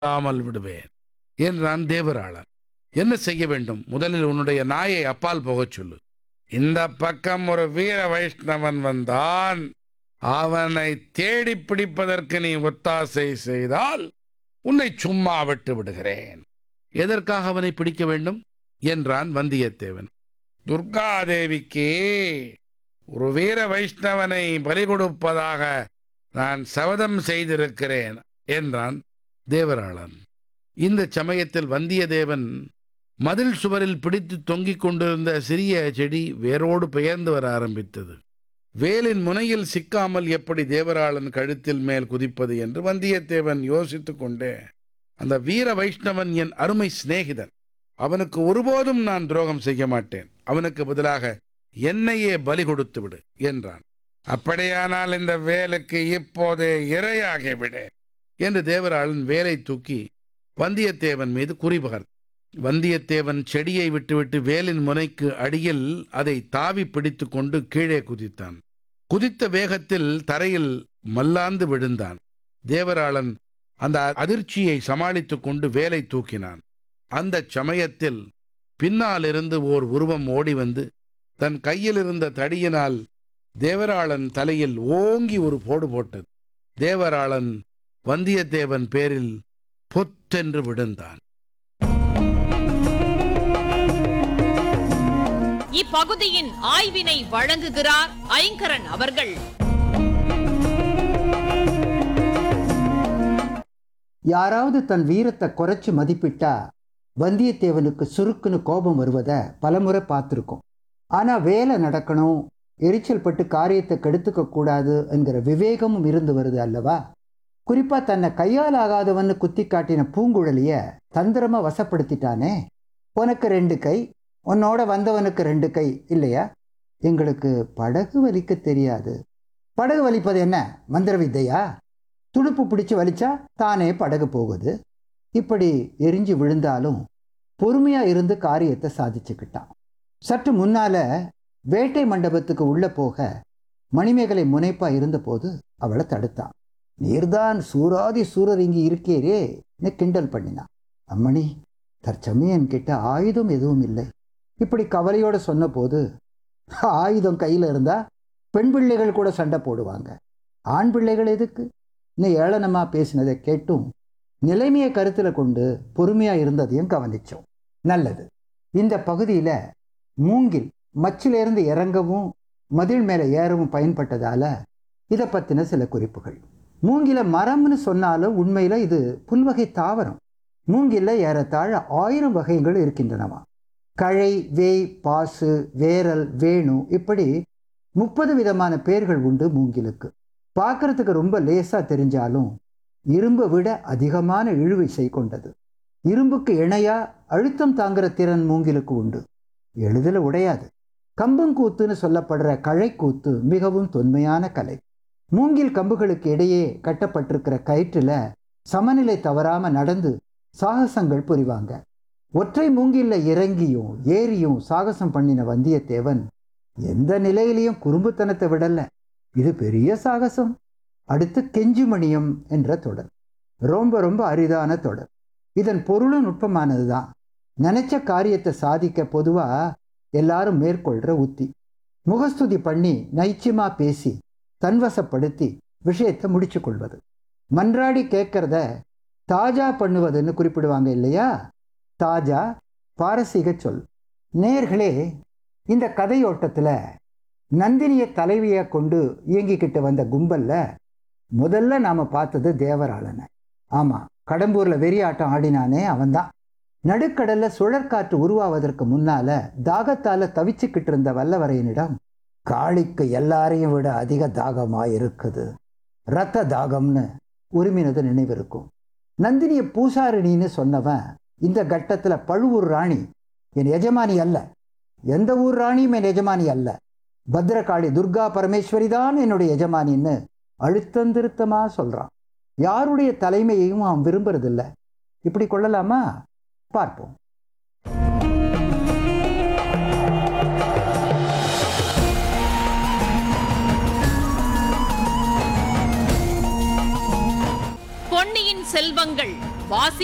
இல்லாமல் விடுவேன் என்றான் தேவராளன் என்ன செய்ய வேண்டும் முதலில் உன்னுடைய நாயை அப்பால் போகச் சொல்லு இந்த பக்கம் ஒரு வீர வைஷ்ணவன் வந்தான் அவனை தேடி பிடிப்பதற்கு நீ ஒத்தாசை செய்தால் உன்னை சும்மா விட்டு விடுகிறேன் எதற்காக அவனை பிடிக்க வேண்டும் என்றான் வந்தியத்தேவன் துர்காதேவிக்கு ஒரு வீர வைஷ்ணவனை பலி கொடுப்பதாக நான் சபதம் செய்திருக்கிறேன் என்றான் தேவராளன் இந்த சமயத்தில் வந்தியத்தேவன் மதில் சுவரில் பிடித்து தொங்கிக் கொண்டிருந்த சிறிய செடி வேரோடு பெயர்ந்து வர ஆரம்பித்தது வேலின் முனையில் சிக்காமல் எப்படி தேவராளன் கழுத்தில் மேல் குதிப்பது என்று வந்தியத்தேவன் யோசித்துக் கொண்டே அந்த வீர வைஷ்ணவன் என் அருமை சிநேகிதன் அவனுக்கு ஒருபோதும் நான் துரோகம் செய்ய மாட்டேன் அவனுக்கு பதிலாக என்னையே பலி கொடுத்து விடு என்றான் அப்படியானால் இந்த வேலுக்கு இப்போதே இரையாகி விடு என்று தேவராளன் வேலை தூக்கி வந்தியத்தேவன் மீது குறிபகர் வந்தியத்தேவன் செடியை விட்டுவிட்டு வேலின் முனைக்கு அடியில் அதை தாவி பிடித்து கொண்டு கீழே குதித்தான் குதித்த வேகத்தில் தரையில் மல்லாந்து விழுந்தான் தேவராளன் அந்த அதிர்ச்சியை சமாளித்துக் கொண்டு வேலை தூக்கினான் அந்த சமயத்தில் பின்னாலிருந்து ஓர் உருவம் ஓடி வந்து தன் கையில் இருந்த தடியினால் தேவராளன் தலையில் ஓங்கி ஒரு போடு போட்டது தேவராளன் வந்தியத்தேவன் பேரில் பொத்தென்று விழுந்தான் இப்பகுதியின் ஆய்வினை வழங்குகிறார் ஐங்கரன் அவர்கள் யாராவது தன் வீரத்தை குறைச்சு மதிப்பிட்டா வந்தியத்தேவனுக்கு சுருக்குன்னு கோபம் வருவதை பலமுறை பார்த்துருக்கோம் ஆனால் வேலை நடக்கணும் எரிச்சல் பட்டு காரியத்தை கெடுத்துக்க கூடாது என்கிற விவேகமும் இருந்து வருது அல்லவா குறிப்பாக தன்னை கையால் ஆகாதவன்னு குத்தி காட்டின பூங்குழலிய தந்திரமா வசப்படுத்திட்டானே உனக்கு ரெண்டு கை உன்னோட வந்தவனுக்கு ரெண்டு கை இல்லையா எங்களுக்கு படகு வலிக்க தெரியாது படகு வலிப்பது என்ன மந்திர வித்தையா துடுப்பு பிடிச்சு வலிச்சா தானே படகு போகுது இப்படி எரிஞ்சு விழுந்தாலும் பொறுமையா இருந்து காரியத்தை சாதிச்சுக்கிட்டான் சற்று முன்னால வேட்டை மண்டபத்துக்கு உள்ள போக மணிமேகலை முனைப்பா இருந்தபோது அவளை தடுத்தான் நீர்தான் சூராதி சூரர் இங்கு இருக்கேரே கிண்டல் பண்ணினான் அம்மணி தற்சமயம் கிட்ட ஆயுதம் எதுவும் இல்லை இப்படி கவலையோட சொன்னபோது ஆயுதம் கையில் இருந்தா பெண் பிள்ளைகள் கூட சண்டை போடுவாங்க ஆண் பிள்ளைகள் எதுக்கு இன்னும் ஏளனமா பேசினதை கேட்டும் நிலைமையை கருத்தில் கொண்டு பொறுமையா இருந்ததையும் கவனிச்சோம் நல்லது இந்த பகுதியில் மூங்கில் மச்சிலிருந்து இறங்கவும் மதில் மேலே ஏறவும் பயன்பட்டதால இதை பற்றின சில குறிப்புகள் மூங்கில மரம்னு சொன்னாலும் உண்மையில் இது புல்வகை தாவரம் மூங்கில்ல ஏறத்தாழ ஆயிரம் வகைகள் இருக்கின்றனவா கழை வேய் பாசு வேரல் வேணு இப்படி முப்பது விதமான பெயர்கள் உண்டு மூங்கிலுக்கு பார்க்கறதுக்கு ரொம்ப லேசா தெரிஞ்சாலும் இரும்பை விட அதிகமான இழுவிசை கொண்டது இரும்புக்கு இணையா அழுத்தம் தாங்குற திறன் மூங்கிலுக்கு உண்டு எளிதில் உடையாது கம்பங்கூத்துன்னு சொல்லப்படுற கழைக்கூத்து மிகவும் தொன்மையான கலை மூங்கில் கம்புகளுக்கு இடையே கட்டப்பட்டிருக்கிற கயிற்றுல சமநிலை தவறாம நடந்து சாகசங்கள் புரிவாங்க ஒற்றை மூங்கில்ல இறங்கியும் ஏறியும் சாகசம் பண்ணின வந்தியத்தேவன் எந்த நிலையிலையும் குறும்புத்தனத்தை விடல இது பெரிய சாகசம் அடுத்து கெஞ்சுமணியம் என்ற தொடர் ரொம்ப ரொம்ப அரிதான தொடர் இதன் பொருளும் நுட்பமானது தான் நினைச்ச காரியத்தை சாதிக்க பொதுவா எல்லாரும் மேற்கொள்ற உத்தி முகஸ்துதி பண்ணி நைச்சியமா பேசி தன்வசப்படுத்தி விஷயத்தை முடிச்சு கொள்வது மன்றாடி கேட்கறத தாஜா பண்ணுவதுன்னு குறிப்பிடுவாங்க இல்லையா தாஜா பாரசீக சொல் நேர்களே இந்த கதையோட்டத்தில் நந்தினியை தலைவியை கொண்டு இயங்கிக்கிட்டு வந்த கும்பல்ல முதல்ல நாம் பார்த்தது தேவராளனை ஆமாம் கடம்பூரில் வெறியாட்டம் ஆடினானே அவன்தான் நடுக்கடல்ல சுழற்காற்று உருவாவதற்கு முன்னால தாகத்தால தவிச்சுக்கிட்டு இருந்த வல்லவரையனிடம் காளிக்கு எல்லாரையும் விட அதிக தாகமா இருக்குது ரத்த தாகம்னு உரிமினது நினைவிருக்கும் நந்தினிய பூசாரிணின்னு சொன்னவன் இந்த கட்டத்துல பழுவூர் ராணி என் எஜமானி அல்ல எந்த ஊர் ராணியும் என் எஜமானி அல்ல பத்ரகாளி துர்கா பரமேஸ்வரி தான் என்னுடைய எஜமானின்னு அழுத்தந்திருத்தமா சொல்றான் யாருடைய தலைமையையும் அவன் விரும்புறதில்ல இப்படி கொள்ளலாமா பார்ப்போம் பொன்னியின் செல்வங்கள் வாசி